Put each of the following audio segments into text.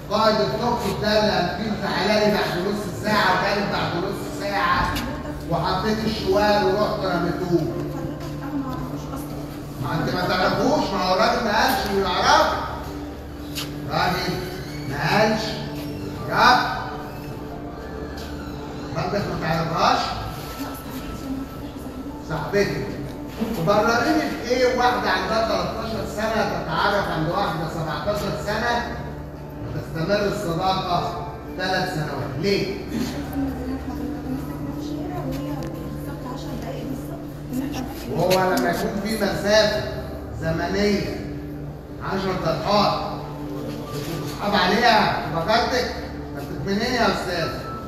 قائد التوك ده اللي هتجيب تعالى لي بعد نص ساعه وجالب بعد نص ساعه وحطيت الشوال ورحت رميتوه ما انت ما تعرفوش ما هو الراجل ما قالش انه يعرف راجل ما قالش يعرف حضرتك ما تعرفهاش صاحبتك تبرريني في ايه واحدة عندها 13 سنة تتعرف عند واحدة 17 سنة وتستمر الصداقة ثلاث سنوات ليه؟ وهو لما يكون في مسافة زمنية 10 دقائق بتصحاب عليها بكرتك انت منين يا استاذ؟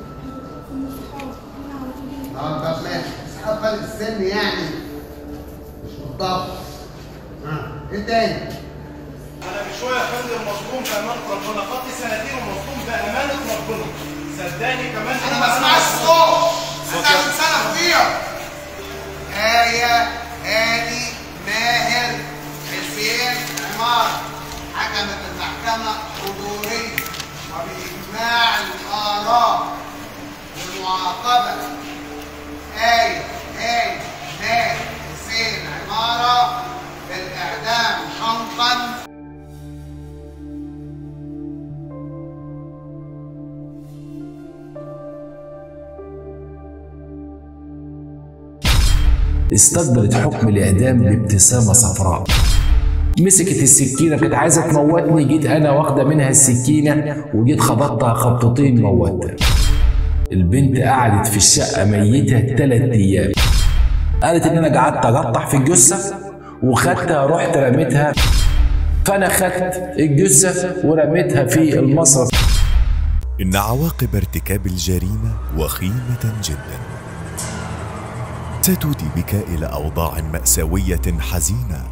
اه طب ماشي اصحاب فرق السن يعني مش بالضبط اه ايه تاني؟ انا من شويه يا فندم مظلوم في امانه ربنا قضي سنتين ومظلوم بامانه ربنا صدقني كمان انا ما اسمعش صوت انا عشان سنه فيها آية هاني ماهر حسين عمار حكمت المحكمة حضوريا وبإجماع الآراء والمعاقبة آية هاني ماهر حسين عمارة بالإعدام حمقا استقبلت حكم الإعدام بابتسامة صفراء مسكت السكينة كانت عايزة تموتني جيت أنا واخدة منها السكينة وجيت خبطتها خبطتين موتها البنت قعدت في الشقة ميتة تلات أيام قالت إن أنا قعدت أقطع في الجثة وخدتها رحت رميتها فأنا خدت الجثة ورميتها في المصرف إن عواقب ارتكاب الجريمة وخيمة جدا ستودي بك إلى أوضاع مأساوية حزينة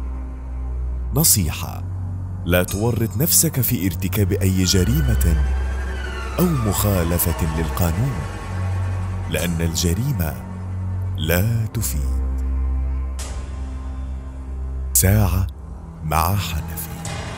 نصيحة لا تورط نفسك في ارتكاب أي جريمة أو مخالفة للقانون لأن الجريمة لا تفيد ساعة مع حنفي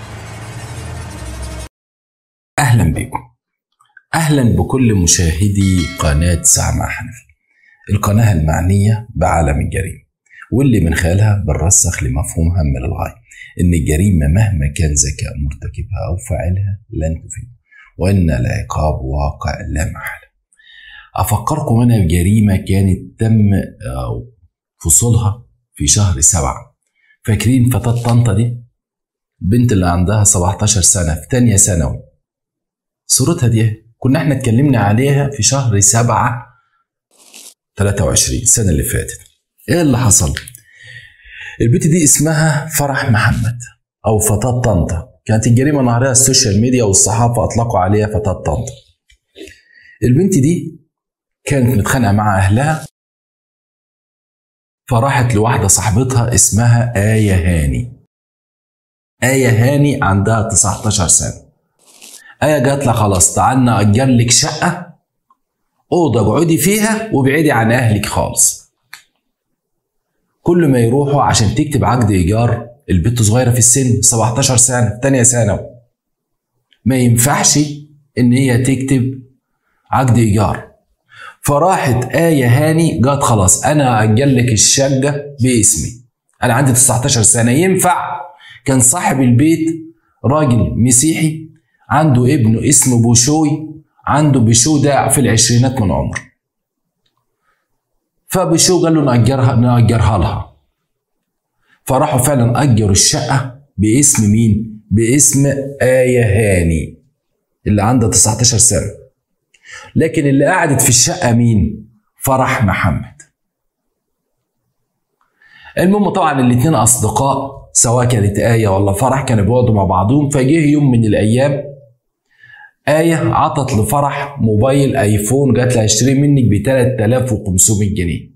أهلا بكم أهلا بكل مشاهدي قناة ساعة حنفي القناة المعنية بعالم الجريمة واللي من خلالها بنرسخ لمفهومها من الغاية إن الجريمة مهما كان ذكاء مرتكبها أو فاعلها لن تفيد وإن العقاب واقع لا محالة أفكركم أنا الجريمة كانت تم فصولها في شهر سبعة فاكرين فتاة طنطا دي البنت اللي عندها 17 سنة في تانية ثانوي صورتها دي كنا احنا اتكلمنا عليها في شهر سبعة 23 السنة اللي فاتت ايه اللي حصل البنت دي اسمها فرح محمد او فتاة طنطا كانت الجريمة نهارها السوشيال ميديا والصحافة اطلقوا عليها فتاة طنطا البنت دي كانت متخانقة مع اهلها فراحت لواحدة صاحبتها اسمها آية هاني آية هاني عندها 19 سنة آية جات لها خلاص تعالى نأجر لك شقة أوضة اقعدي فيها وابعدي عن أهلك خالص كل ما يروحوا عشان تكتب عقد إيجار البنت صغيرة في السن 17 سنة في تانية ثانوي ما ينفعش إن هي تكتب عقد إيجار فراحت آية هاني قالت خلاص أنا أجل لك الشقة باسمي أنا عندي 19 سنة ينفع كان صاحب البيت راجل مسيحي عنده ابنه اسمه بوشوي عنده بشو ده في العشرينات من عمره فبشو قال له نأجرها نأجرها لها فراحوا فعلا أجروا الشقة باسم مين؟ باسم آية هاني اللي عندها 19 سنة لكن اللي قعدت في الشقة مين؟ فرح محمد المهم طبعا الاتنين أصدقاء سواء كانت آية ولا فرح كانوا بيقعدوا مع بعضهم فجه يوم من الأيام آية عطت لفرح موبايل ايفون قالت لها اشتري منك ب 3500 جنيه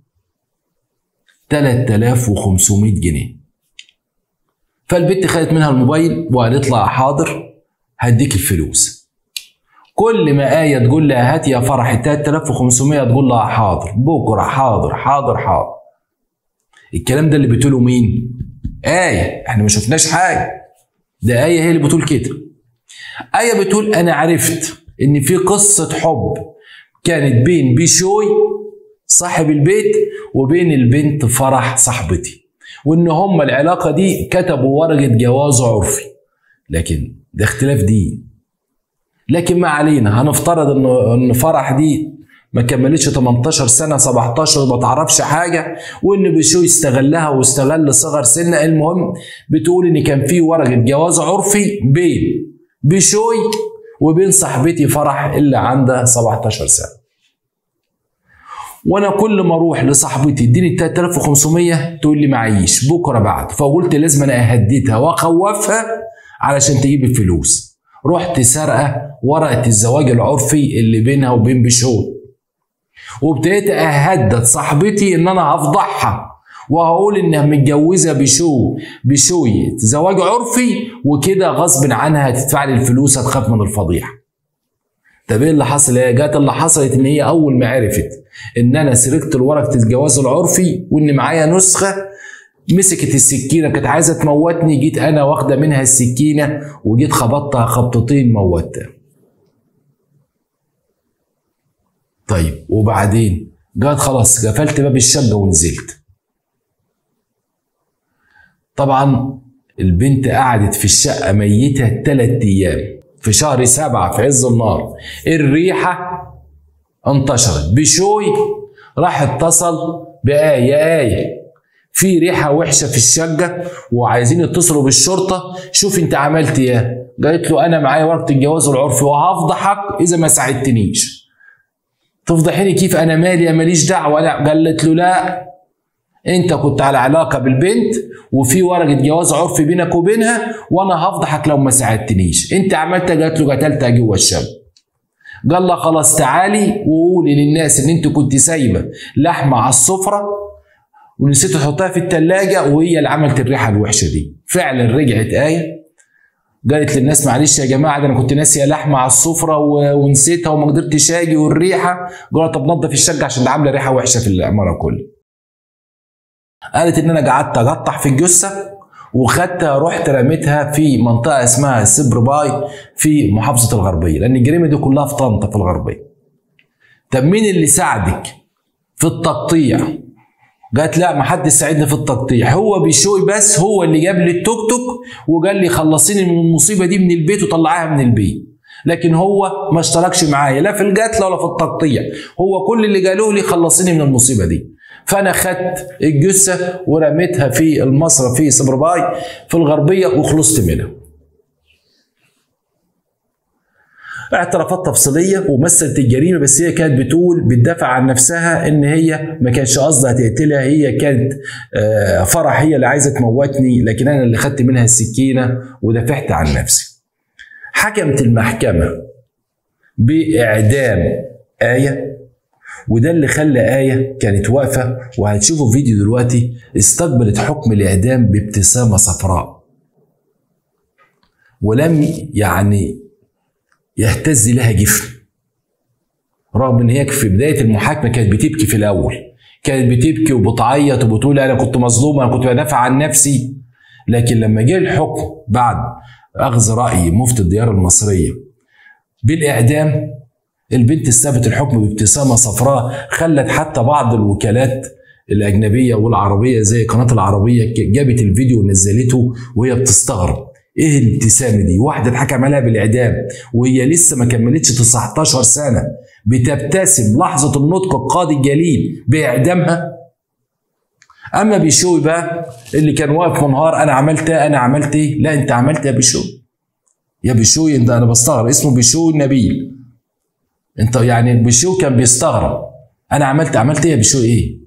3500 جنيه فالبنت خدت منها الموبايل وقالت لها حاضر هديك الفلوس كل ما آية تقول لها هات يا فرح ال 3500 تقول لها حاضر بكرة حاضر حاضر حاضر الكلام ده اللي بتقوله مين؟ آية احنا ما شفناش حاجة ده آية هي اللي بتقول كده آية بتقول أنا عرفت إن في قصة حب كانت بين بيشوي صاحب البيت وبين البنت فرح صاحبتي وإن هما العلاقة دي كتبوا ورقة جواز عرفي لكن ده اختلاف دين لكن ما علينا هنفترض إن إن فرح دي ما كملتش 18 سنه 17 ما تعرفش حاجه وان بيشوي استغلها واستغل صغر سنها المهم بتقول ان كان في ورقه جواز عرفي بين بيشوي وبين صاحبتي فرح اللي عندها 17 سنه وانا كل ما اروح لصاحبتي اديني 3500 تقول لي معيش بكره بعد فقلت لازم انا اهددها واخوفها علشان تجيب الفلوس رحت سارقه ورقه الزواج العرفي اللي بينها وبين بيشوي وابتديت اهدد صاحبتي ان انا هفضحها وهقول انها متجوزه بشو بشوي زواج عرفي وكده غصب عنها هتدفع لي الفلوس هتخاف من الفضيحه طب ايه اللي حصل هي جت اللي حصلت ان هي اول ما عرفت ان انا سرقت ورقه الجواز العرفي وان معايا نسخه مسكت السكينه كانت عايزه تموتني جيت انا واخده منها السكينه وجيت خبطتها خبطتين موتها طيب وبعدين قالت خلاص قفلت باب الشقه ونزلت طبعا البنت قعدت في الشقه ميته ثلاث ايام في شهر سبعة في عز النار الريحة انتشرت بشوي راح اتصل بآية يا آية في ريحة وحشة في الشقة وعايزين يتصلوا بالشرطة شوف انت عملت ايه قالت له انا معايا ورقة الجواز العرفي وهفضحك اذا ما ساعدتنيش تفضحيني كيف انا مالي ماليش دعوه لا قالت له لا انت كنت على علاقه بالبنت وفي ورقه جواز عرفي بينك وبينها وانا هفضحك لو ما ساعدتنيش انت عملت قالت له قتلتها جوه الشقه قال لها خلاص تعالي وقولي للناس ان انت كنت سايبه لحمه على السفره ونسيت تحطها في التلاجة وهي اللي عملت الريحه الوحشه دي فعلا رجعت ايه قالت للناس معلش يا جماعه ده انا كنت ناسيه لحمه على السفره و- ونسيتها وما قدرتش اجي والريحه قالت طب نظف الشقه عشان ده عامله ريحه وحشه في العماره كلها قالت ان انا قعدت اقطع في الجثه وخدتها رحت رميتها في منطقه اسمها سبر باي في محافظه الغربيه لان الجريمه دي كلها في طنطا في الغربيه طب مين اللي ساعدك في التقطيع قالت لا ما حد ساعدني في التقطيع هو بيشوي بس هو اللي جاب لي التوك توك وقال لي خلصيني من المصيبه دي من البيت وطلعيها من البيت لكن هو ما اشتركش معايا لا في القتل ولا في التقطيع هو كل اللي قالوه لي خلصيني من المصيبه دي فانا خدت الجثه ورميتها في المصرف في سبرباي في الغربيه وخلصت منها اعترافات تفصيليه ومثلت الجريمه بس هي كانت بتقول بتدافع عن نفسها ان هي ما كانش قصدها تقتلها هي كانت آه، فرح هي اللي عايزه تموتني لكن انا اللي خدت منها السكينه ودافعت عن نفسي. حكمت المحكمه باعدام ايه وده اللي خلى آية كانت واقفة وهتشوفوا فيديو دلوقتي استقبلت حكم الإعدام بابتسامة صفراء ولم يعني يهتز لها جفن رغم ان هي في بدايه المحاكمه كانت بتبكي في الاول كانت بتبكي وبتعيط وبتقول انا كنت مظلومه انا كنت بدافع عن نفسي لكن لما جه الحكم بعد اخذ راي مفتي الديار المصريه بالاعدام البنت استفت الحكم بابتسامه صفراء خلت حتى بعض الوكالات الاجنبيه والعربيه زي قناه العربيه جابت الفيديو ونزلته وهي بتستغرب ايه الابتسامه دي واحده اتحكم عليها بالاعدام وهي لسه ما كملتش 19 سنه بتبتسم لحظه النطق القاضي الجليل باعدامها اما بيشوي بقى اللي كان واقف منهار انا عملت ايه انا عملت ايه لا انت عملت يا بيشوي يا بيشوي انت انا بستغرب اسمه بيشوي نبيل انت يعني بيشوي كان بيستغرب انا عملت عملت ايه يا بيشوي ايه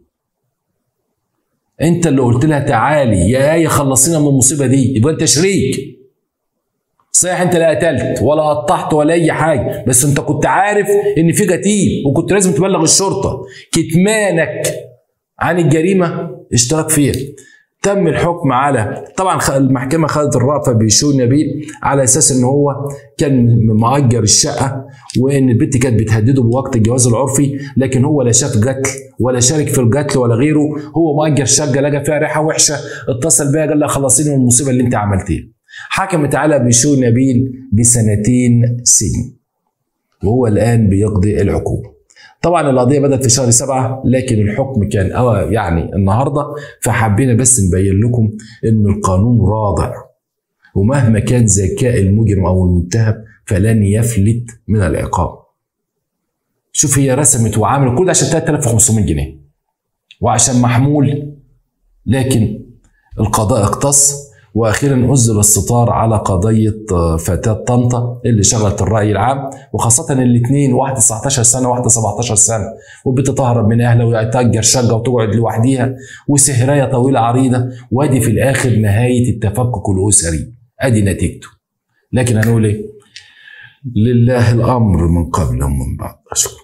انت اللي قلت لها تعالي يا ايه خلصينا من المصيبه دي يبقى انت شريك صحيح انت لا قتلت ولا قطعت ولا اي حاجه بس انت كنت عارف ان في قتيل وكنت لازم تبلغ الشرطه كتمانك عن الجريمه اشتراك فيها تم الحكم على طبعا خ- المحكمه خدت الرأفه بشو نبيل على اساس ان هو كان مأجر الشقه وان البنت كانت بتهدده بوقت الجواز العرفي لكن هو لا شاف قتل ولا شارك في القتل ولا غيره هو مأجر شقه لقى فيها ريحه وحشه اتصل بيها قال لها خلصيني من المصيبه اللي انت عملتيها حكمت على بيشو نبيل بسنتين سجن وهو الآن بيقضي العقوبة طبعا القضية بدأت في شهر سبعة لكن الحكم كان أو يعني النهاردة فحبينا بس نبين لكم إن القانون رادع ومهما كان ذكاء المجرم أو المتهم فلن يفلت من العقاب شوف هي رسمت وعملت كل ده عشان 3500 جنيه وعشان محمول لكن القضاء اقتص واخيرا ازل الستار على قضيه فتاه طنطا اللي شغلت الراي العام وخاصه الاثنين واحده 19 سنه واحده 17 سنه وبتتهرب من اهلها وتأجر شقه وتقعد لوحديها وسهريه طويله عريضه وادي في الاخر نهايه التفكك الاسري ادي نتيجته لكن هنقول ايه؟ لله الامر من قبل ومن بعد اشكر